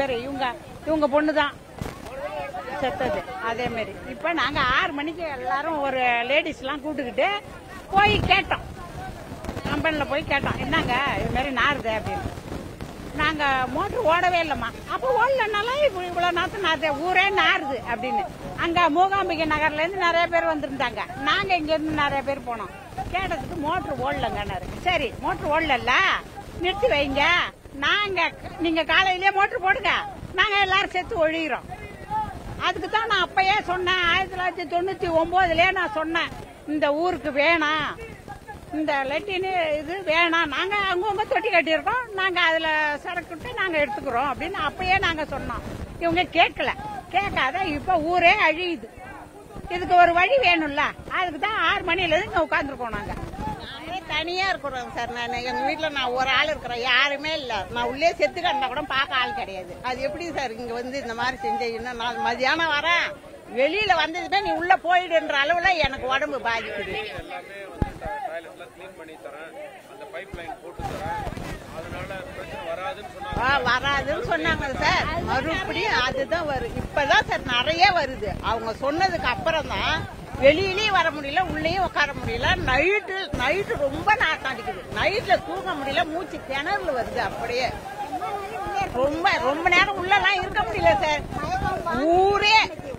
பேர் இவங்க இவங்க பொண்ணு தான் செத்தது அதே மாதிரி இப்ப நாங்க ஆறு மணிக்கு எல்லாரும் ஒரு லேடிஸ் எல்லாம் கூட்டுக்கிட்டு போய் கேட்டோம் கம்பெனில போய் கேட்டோம் என்னங்க இது மாதிரி நாருது அப்படின்னு நாங்க மோட்டர் ஓடவே இல்லம்மா அப்ப ஓடலனால இப்ப இவ்வளவு நேரத்து நாருது ஊரே நாருது அப்படின்னு அங்க மூகாம்பிகை நகர்ல இருந்து நிறைய பேர் வந்திருந்தாங்க நாங்க இங்க இருந்து நிறைய பேர் போனோம் கேட்டதுக்கு மோட்டர் ஓடலங்கன்னாரு சரி மோட்டர் ஓடல நிறுத்தி வைங்க நாங்க நீங்க காலையிலேயே மோட்டர் போடுங்க நாங்க எல்லாரும் சேர்த்து ஒழிகிறோம் அதுக்கு தான் நான் அப்பயே சொன்னேன் ஆயிரத்தி தொள்ளாயிரத்தி தொண்ணூத்தி ஒன்பதுலயே நான் சொன்னேன் இந்த ஊருக்கு வேணாம் இந்த லெட்டின் இது வேணாம் நாங்க அங்கங்க தொட்டி கட்டியிருக்கோம் நாங்க அதுல சரக்குட்டு நாங்க எடுத்துக்கிறோம் அப்படின்னு அப்பயே நாங்க சொன்னோம் இவங்க கேட்கல கேட்காத இப்ப ஊரே அழியுது இதுக்கு ஒரு வழி வேணும்ல அதுக்கு தான் ஆறு மணில இருந்து இங்க உட்காந்துருக்கோம் நாங்க நானே தனியா இருக்கிறோம் சார் நான் எங்க வீட்டுல நான் ஒரு ஆள் இருக்கிறேன் யாருமே இல்ல நான் உள்ளே செத்து கிடந்தா கூட பார்க்க ஆள் கிடையாது அது எப்படி சார் இங்க வந்து இந்த மாதிரி செஞ்சீங்கன்னா நான் மதியானம் வரேன் வெளியில வந்ததுமே நீ உள்ள போயிடுன்ற அளவுல எனக்கு உடம்பு பாதிக்குது எல்லாமே வந்து டாய்லெட்லாம் க்ளீன் பண்ணி தரேன் அந்த பைப் லைன் போட்டு தரேன் அதனால பிரச்சனை வராதுன்னு சொன்னாங்க ஆ, வராதுன்னு சொன்னாங்க சார் மறுபடியும் அதுதான் வரும் இப்பதான் சார் நிறைய வருது அவங்க சொன்னதுக்கு அப்புறம் தான் வெளியிலயும் வர முடியல உள்ளேயும் உட்கார முடியல நைட்டு நைட்டு ரொம்ப நாட்டம் அடிக்குது நைட்ல தூங்க முடியல மூச்சு கிணறுல வருது அப்படியே ரொம்ப ரொம்ப நேரம் உள்ளலாம் இருக்க முடியல சார் ஊரே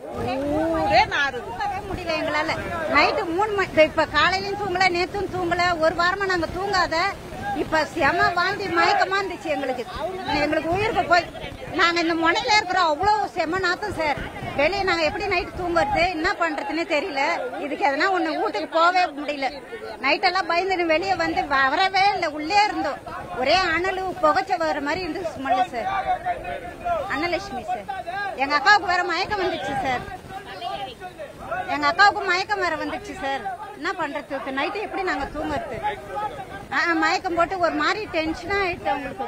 ஊரே நாறுது தூங்கவே முடியல எங்களால நைட்டு மூணு மணி இப்ப- இப்ப காலையிலயும் தூங்கல நேத்தும் தூங்கல ஒரு வாரமா நாங்க தூங்காத இப்ப செம வாந்தி மயக்கமா இருந்துச்சு எங்களுக்கு எங்களுக்கு உயிருக்கு போய் நாங்க இந்த முனையில இருக்கிறோம் அவ்வளவு செம நாத்தம் சார் வெளியே நாங்க எப்படி நைட்டு தூங்குறது என்ன பண்றதுன்னே தெரியல இதுக்கு எதனா ஒண்ணு வீட்டுக்கு போகவே முடியல நைட்டெல்லாம் பயந்துட்டு வெளியே வந்து வரவே இல்லை உள்ளே இருந்தோம் ஒரே அனலு புகைச்ச வர மாதிரி இருந்துச்சு ஸ்மெல்லு சார் அன்னலட்சுமி சார் எங்க அக்காவுக்கு வேற மயக்கம் வந்துச்சு சார் எங்க அக்காவுக்கு மயக்கம் வேற வந்துச்சு சார் என்ன பண்றது நைட்டு எப்படி நாங்க தூங்குறது ஆ, மயக்கம் போட்டு ஒரு மாதிரி டென்ஷனா ஆயிட்டு அவங்களுக்கு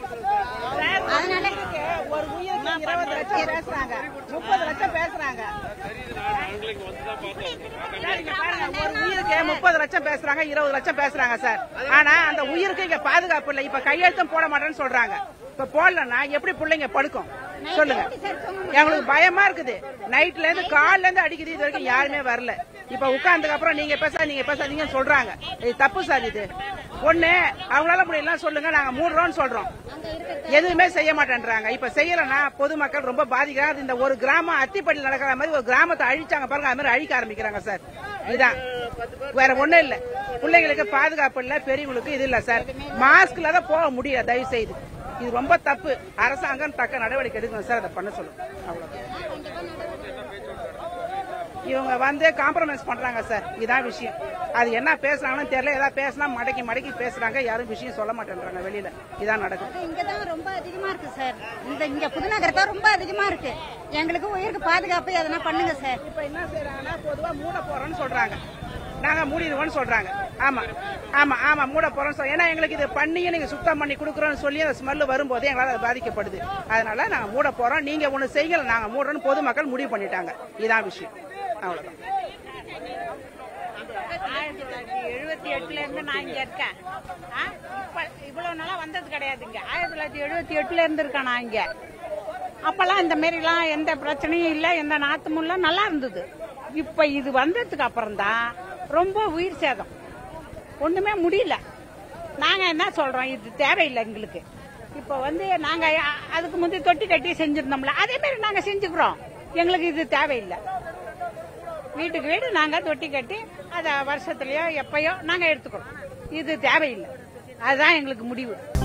அதனால ஒரு உயிருக்கு இருபது லட்சம் பேசுறாங்க முப்பது லட்சம் பேசுறாங்க நாங்களுக்கு வந்து தான் பார்த்தோம் ஒரு உயிருக்கு முப்பது லட்சம் பேசுறாங்க இருபது லட்சம் பேசுறாங்க சார் ஆனா அந்த உயிருக்கு இங்க பாதுகாப்பு இல்ல இப்ப கையெழுத்தும் போட மாட்டேன்னு சொல்றாங்க இப்ப போடலன்னா எப்படி பிள்ளைங்க படுக்கும் சொல்லுங்க எங்களுக்கு பயமா இருக்குது நைட்ல இருந்து கால்ல இருந்து அடிக்குது இது வரைக்கும் யாருமே வரல இப்ப உட்கார்ந்ததுக்கு அப்புறம் நீங்க பேச நீங்க பேசாதீங்கன்னு சொல்றாங்க இது தப்பு சார் இது ஒண்ணு அவங்களால முடியல சொல்லுங்க நாங்க மூடுறோம்னு சொல்றோம் எதுவுமே செய்ய மாட்டேன்றாங்க இப்ப செய்யலன்னா பொதுமக்கள் ரொம்ப பாதிக்கிறாங்க இந்த ஒரு கிராமம் அத்திப்பள்ளியில் நடக்கிற மாதிரி ஒரு கிராமத்தை அழிச்சாங்க பாருங்க அது மாதிரி அழிக்க ஆரம்பிக்கிறாங்க சார் இதான் வேற ஒண்ணும் இல்ல பிள்ளைங்களுக்கு பாதுகாப்பு இல்ல பெரியவங்களுக்கு இது இல்ல சார் மாஸ்க்ல தான் போக முடியல தயவு செய்து இது ரொம்ப தப்பு அரசாங்கம் தக்க நடவடிக்கை எடுக்கணும் சார் அதை பண்ண சொல்லுங்க அவ்வளவு இவங்க வந்து காம்ப்ரமைஸ் பண்றாங்க சார் இதான் விஷயம் அது என்ன பேசுறாங்கன்னு தெரியல ஏதாவது பேசினா மடக்கி மடக்கி பேசுறாங்க யாரும் விஷயம் சொல்ல மாட்டேன்றாங்க வெளியில இதான் நடக்குது இங்கதான் ரொம்ப அதிகமா இருக்கு சார் இந்த இங்க புதுநகர் தான் ரொம்ப அதிகமா இருக்கு எங்களுக்கு உயிருக்கு பாதுகாப்பு எதனா பண்ணுங்க சார் இப்ப என்ன செய்யறாங்கன்னா பொதுவா மூட போறோம்னு சொல்றாங்க நாங்க மூடிடுவோம்னு சொல்றாங்க ஆமா ஆமா ஆமா மூட போறோம்னு சொல்ல ஏன்னா எங்களுக்கு இது பண்ணியும் நீங்க சுத்தம் பண்ணி கொடுக்குறோம்னு சொல்லி அந்த ஸ்மெல் வரும்போது எங்களால அது பாதிக்கப்படுது அதனால நாங்க மூட போறோம் நீங்க ஒண்ணு செய்யல நாங்க மூடுறோம்னு பொதுமக்கள் முடிவு பண்ணிட்டாங்க இதான் விஷயம் அவ்வளவுதான் ஆயிரத்தி தொள்ளாயிரத்தி எழுபத்தி எட்டுல இருந்து நான் இங்க இருக்கேன் ஆ, இப்ப இவ்வளவு நாளா வந்தது கிடையாது இங்க ஆயிரத்தி தொள்ளாயிரத்தி எழுபத்தி எட்டுல இருந்து இருக்கேன் நான் இங்க அப்பெல்லாம் இந்த மாதிரி எல்லாம் எந்த பிரச்சனையும் இல்ல எந்த நாத்தமும் இல்ல நல்லா இருந்தது இப்ப இது வந்ததுக்கு அப்புறம் தான் ரொம்ப உயிர் சேதம் ஒண்ணுமே முடியல நாங்க என்ன சொல்றோம் இது தேவையில்லை எங்களுக்கு இப்ப வந்து நாங்க அ- அதுக்கு முந்தைய தொட்டி கட்டி செஞ்சிருந்தோம்ல அதே மாதிரி நாங்க செஞ்சுக்கிறோம் எங்களுக்கு இது தேவையில்லை வீட்டுக்கு வீடு நாங்க தொட்டி கட்டி அத வருஷத்துலயோ எப்பயோ நாங்க எடுத்துக்கிறோம் இது தேவையில்லை அதுதான் எங்களுக்கு முடிவு